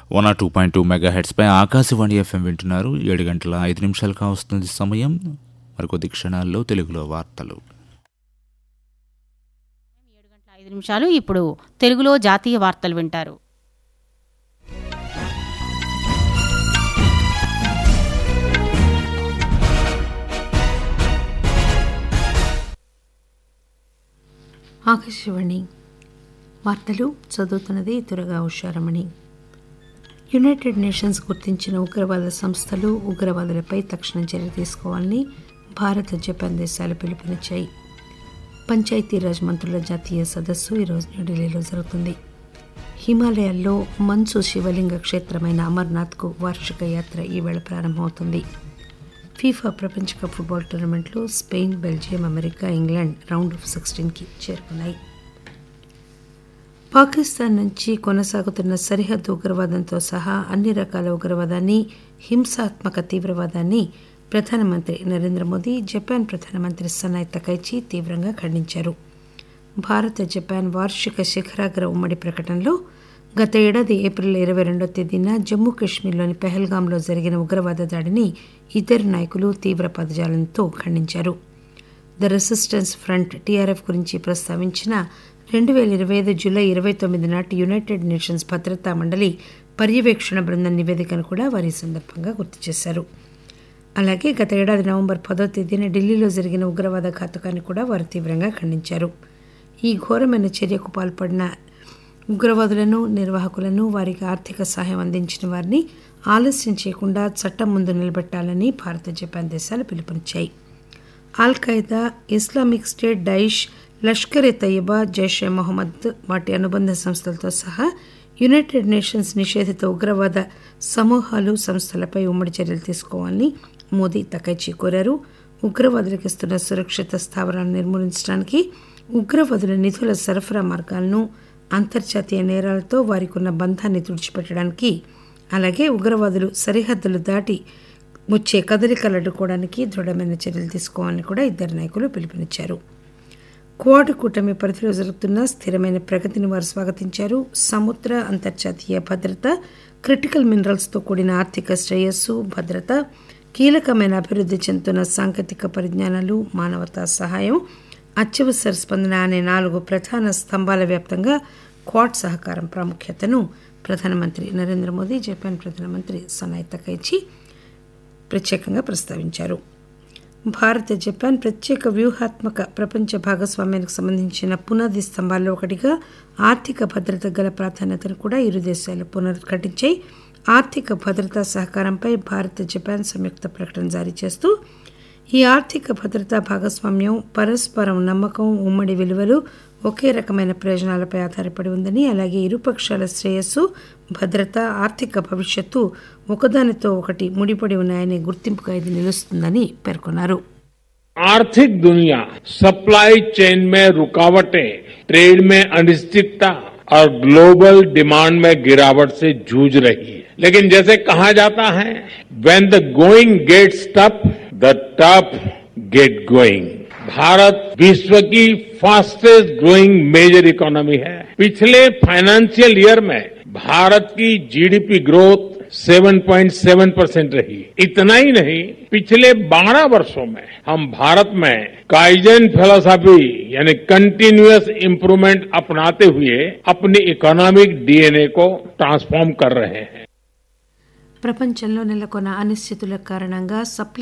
one R two point two mega హెడ్స్పై Akashvani FM వింటున్నారు ఏడు గంటల ఐదు నిమిషాలుగా వస్తుంది సమయం మరికొద్ది క్షణాల్లో తెలుగులో వార్తలు ఏడు గంటల ఐదు నిమిషాలు ఇప్పుడు తెలుగులో జాతీయ వార్తలు వింటారు ఆకాశవాణి వార్తలు చదువుతున్నది దురగా ఉషారమణి యునైటెడ్ నేషన్స్ గుర్తించిన ఉగ్రవాద సంస్థలు ఉగ్రవాదులపై తక్షణ చర్య తీసుకోవాలని భారత్ జపాన్ దేశాలు పిలుపునిచ్చాయి పంచాయతీరాజ్ మంత్రుల జాతీయ సదస్సు ఈరోజు న్యూఢిల్లీలో జరుగుతుంది హిమాలయాల్లో మంచు శివలింగ క్షేత్రమైన అమర్నాథ్కు వార్షిక యాత్ర ఈవేళ ప్రారంభమవుతుంది ఫీఫా ప్రపంచ కప్ ఫుట్బాల్ టోర్నమెంట్లో Spain Belgium America England round of సిక్స్టీన్కి చేరుకున్నాయి పాకిస్తాన్ నుంచి కొనసాగుతున్న సరిహద్దు ఉగ్రవాదంతో సహా అన్ని రకాల ఉగ్రవాదాన్ని హింసాత్మక తీవ్రవాదాన్ని ప్రధానమంత్రి నరేంద్ర మోదీ జపాన్ ప్రధానమంత్రి సనాయ్ తకైచి తీవ్రంగా ఖండించారు భారత జపాన్ వార్షిక శిఖరాగ్ర ఉమ్మడి ప్రకటనలో గత ఏడాది ఏప్రిల్ ఇరవై రెండో తేదీన జమ్మూ కాశ్మీర్లోని పెహల్గాంలో జరిగిన ఉగ్రవాద దాడిని ఇద్దరు నాయకులు తీవ్ర పదజాలంతో ఖండించారు ద రెసిస్టెన్స్ ఫ్రంట్ టీఆర్ఎఫ్ గురించి ప్రస్తావించిన రెండు వేల ఇరవై ఐదు జూలై ఇరవై తొమ్మిది నాటి యునైటెడ్ నేషన్స్ భద్రతా మండలి పర్యవేక్షణ బృందం నివేదికను కూడా వారి ఈ సందర్భంగా గుర్తు చేశారు అలాగే గత ఏడాది నవంబర్ పదో తేదీన ఢిల్లీలో జరిగిన ఉగ్రవాద ఘాతుకాన్ని కూడా వారు తీవ్రంగా ఖండించారు ఈ ఘోరమైన చర్యకు పాల్పడిన ఉగ్రవాదులను నిర్వాహకులను వారికి ఆర్థిక సహాయం అందించిన వారిని ఆలస్యం చేయకుండా చట్టం ముందు నిలబెట్టాలని భారత జపాన్ దేశాలు పిలుపునిచ్చాయి Al Qaeda Islamic State Daesh Lashkar e Taiba Jaish e Mohammed వాటి అనుబంధ సంస్థలతో సహా యునైటెడ్ నేషన్స్ నిషేధిత ఉగ్రవాద సమూహాలు సంస్థలపై ఉమ్మడి చర్యలు తీసుకోవాలని మోదీ తకైచి కోరారు ఉగ్రవాదులకు ఇస్తున్న సురక్షిత స్థావరాలను నిర్మూలించడానికి ఉగ్రవాదుల నిధుల సరఫరా మార్గాలను అంతర్జాతీయ నేరాలతో వారికి ఉన్న బంధాన్ని తుడిచిపెట్టడానికి అలాగే ఉగ్రవాదులు సరిహద్దులు దాటి వచ్చే కదలికలు అడ్డుకోవడానికి దృఢమైన చర్యలు తీసుకోవాలని కూడా ఇద్దరు నాయకులు పిలుపునిచ్చారు క్వాడ్ కూటమి పరిధిలో జరుగుతున్న స్థిరమైన ప్రగతిని వారు స్వాగతించారు సముద్ర అంతర్జాతీయ భద్రత క్రిటికల్ మినరల్స్తో కూడిన ఆర్థిక శ్రేయస్సు భద్రత కీలకమైన అభివృద్ధి చెందుతున్న సాంకేతిక పరిజ్ఞానాలు మానవతా సహాయం అత్యవసర స్పందన అనే నాలుగు ప్రధాన స్తంభాల వ్యాప్తంగా క్వాడ్ సహకారం ప్రాముఖ్యతను ప్రధానమంత్రి నరేంద్ర మోదీ జపాన్ ప్రధానమంత్రి సనాయ్ తకైచి ప్రత్యేకంగా ప్రస్తావించారు భారత జపాన్ ప్రత్యేక వ్యూహాత్మక ప్రపంచ భాగస్వామ్యానికి సంబంధించిన పునాది స్తంభాల్లో ఒకటిగా ఆర్థిక భద్రత గల ప్రాధాన్యతను కూడా ఇరు దేశాలు పునరుద్ఘాటించాయి ఆర్థిక భద్రతా సహకారంపై భారత్ జపాన్ సంయుక్త ప్రకటన జారీ చేస్తూ ఈ ఆర్థిక భద్రతా భాగస్వామ్యం పరస్పరం నమ్మకం ఉమ్మడి విలువలు ఒకే రకమైన ప్రయోజనాలపై ఆధారపడి ఉందని అలాగే ఇరుపక్షాల శ్రేయస్సు భద్రత ఆర్థిక భవిష్యత్తు ఒకదానితో ఒకటి ముడిపడి ఉన్నాయనే గుర్తింపుగా ఇది నిలుస్తుందని పేర్కొన్నారు आर्थिक दुनिया सप्लाई चेन में रुकावटें ट्रेड में अनिश्चितता और ग्लोबल डिमांड में गिरावट से जूझ रही है लेकिन जैसे कहा जाता है when the going gets tough the tough get going Bharat विश्व की फास्टेस्ट ग्रोइंग मेजर इकोनॉमी है पिछले फाइनेंशियल ईयर में भारत की जीडीपी ग्रोथ 7.7 परसेंट रही इतना ही नहीं पिछले 12 वर्षों में हम भारत में काइजन फिलोसॉफी यानी कंटिन्यूअस इंप्रूवमेंट अपनाते हुए अपनी इकोनॉमिक डीएनए को ट्रांसफॉर्म कर रहे हैं ప్రపంచంలో నెలకొన్న అనిశ్చితుల కారణంగా సప్లై